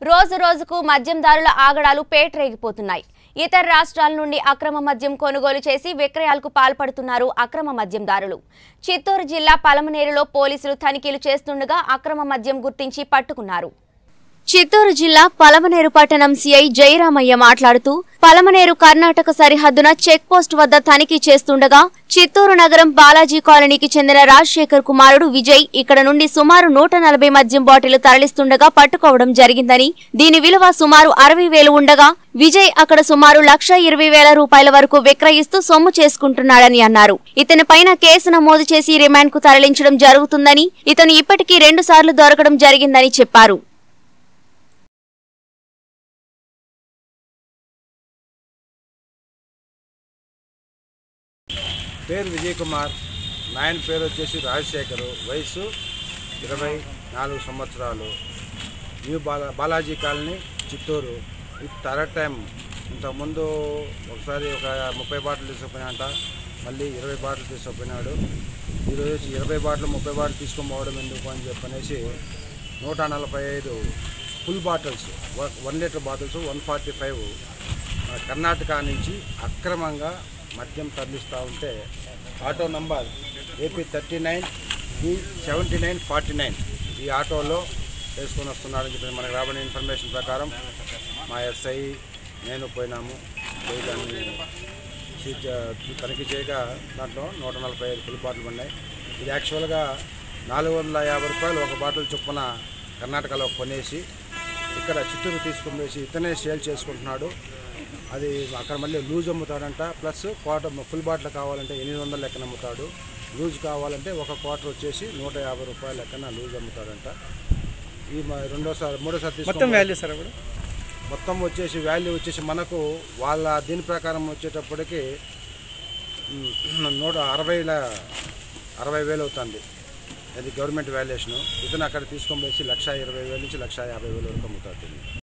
రోజు రోజుకు మద్యందారుల ఆగడాలు పేటరేగిపోతున్నాయి ఇతర రాష్ట్రాల నుండి అక్రమ మద్యం కొనుగోలు చేసి విక్రయాలకు పాల్పడుతున్నారు అక్రమ మద్యందారులు చిత్తూరు జిల్లా పలమనేరులో పోలీసులు తనిఖీలు చేస్తుండగా అక్రమ మద్యం గుర్తించి పట్టుకున్నారు చిత్తూరు జిల్లా పలమనేరు పట్టణం సిఐ జయరామయ్య మాట్లాడుతూ పలమనేరు కర్ణాటక సరిహద్దున చెక్ పోస్ట్ వద్ద తనిఖీ చేస్తుండగా చిత్తూరు నగరం బాలాజీ కాలనీకి చెందిన రాజశేఖర్ కుమారుడు విజయ్ ఇక్కడ నుండి సుమారు నూట నలభై మద్యం బాటిల్ తరలిస్తుండగా పట్టుకోవడం జరిగిందని దీని విలువ సుమారు అరవై వేలు ఉండగా విజయ్ అక్కడ సుమారు లక్ష ఇరవై వేల రూపాయల వరకు విక్రయిస్తూ సొమ్ము చేసుకుంటున్నాడని అన్నారు ఇతని పైన కేసు నమోదు చేసి రిమాండ్ కు తరలించడం జరుగుతుందని ఇతను ఇప్పటికీ రెండు సార్లు దొరకడం జరిగిందని చెప్పారు పేరు విజయ్ కుమార్ నాయన పేరు వచ్చేసి రాజశేఖరు వయసు ఇరవై నాలుగు సంవత్సరాలు న్యూ బాలా బాలాజీ కాలనీ చిత్తూరు ఇది థర్డ్ టైం ఇంతకుముందు ఒకసారి ఒక ముప్పై బాటిల్ తీసుకుపోయినాట మళ్ళీ ఇరవై బాటిల్ తీసుకుపోయినాడు ఈరోజు వచ్చి ఇరవై బాటిల్ ముప్పై బాటిల్ తీసుకొని పోవడం ఎందుకు అని చెప్పనేసి నూట నలభై ఐదు full bottles one litre bottles one forty five Karnataka నుంచి అక్రమంగా మద్యం తరలిస్తూ ఉంటే auto number AP thirty nine B seventy nine forty nine ఈ ఆటోలో వేసుకొని వస్తున్నాడని చెప్పి మనకు రాబడిన ఇన్ఫర్మేషన్ ప్రకారం మా ఎస్ఐ నేను పోయినాము పోయి దాన్ని చీ- చ- తనిఖీ చేయగా దాంట్లో నూట నలభై ఐదు ఫుల్ బాటిల్ ఉన్నాయి ఇది యాక్చువల్గా నాలుగు వందల యాభై రూపాయలు ఒక బాటిల్ చొప్పున కర్ణాటకలో కొనేసి ఇక్కడ చిత్తూరు తీసుకుని వేసి ఇతనే సేల్ చేసుకుంటున్నాడు అది అక్కడ మళ్ళీ లూజ్ అమ్ముతాడంట ప్లస్ క్వార్టర్ ఫుల్ బాటిల్ కావాలంటే ఎనిమిది వందల లెక్కన అమ్ముతాడు లూజ్ కావాలంటే ఒక క్వార్టర్ వచ్చేసి నూట యాభై రూపాయల లెక్కన లూజ్ అమ్ముతాడంట ఈ మ- రెండోసారి మూడోసారి మొత్తం తీసుకుని వాల్యూ సార్ అప్పుడు మొత్తం వచ్చేసి వాల్యూ వచ్చేసి మనకు వాళ్ళ దీని ప్రకారం వచ్చేటప్పటికి మ్, నూట అరవైల అరవై వేలు అవుతుంది అది గవర్నమెంట్ వాల్యుయేషను ఇతను అక్కడ తీసుకొని పోయి లక్ష ఇరవై వేల నుంచి లక్ష యాభై వేల వరకు అమ్ముతాడు దీన్ని.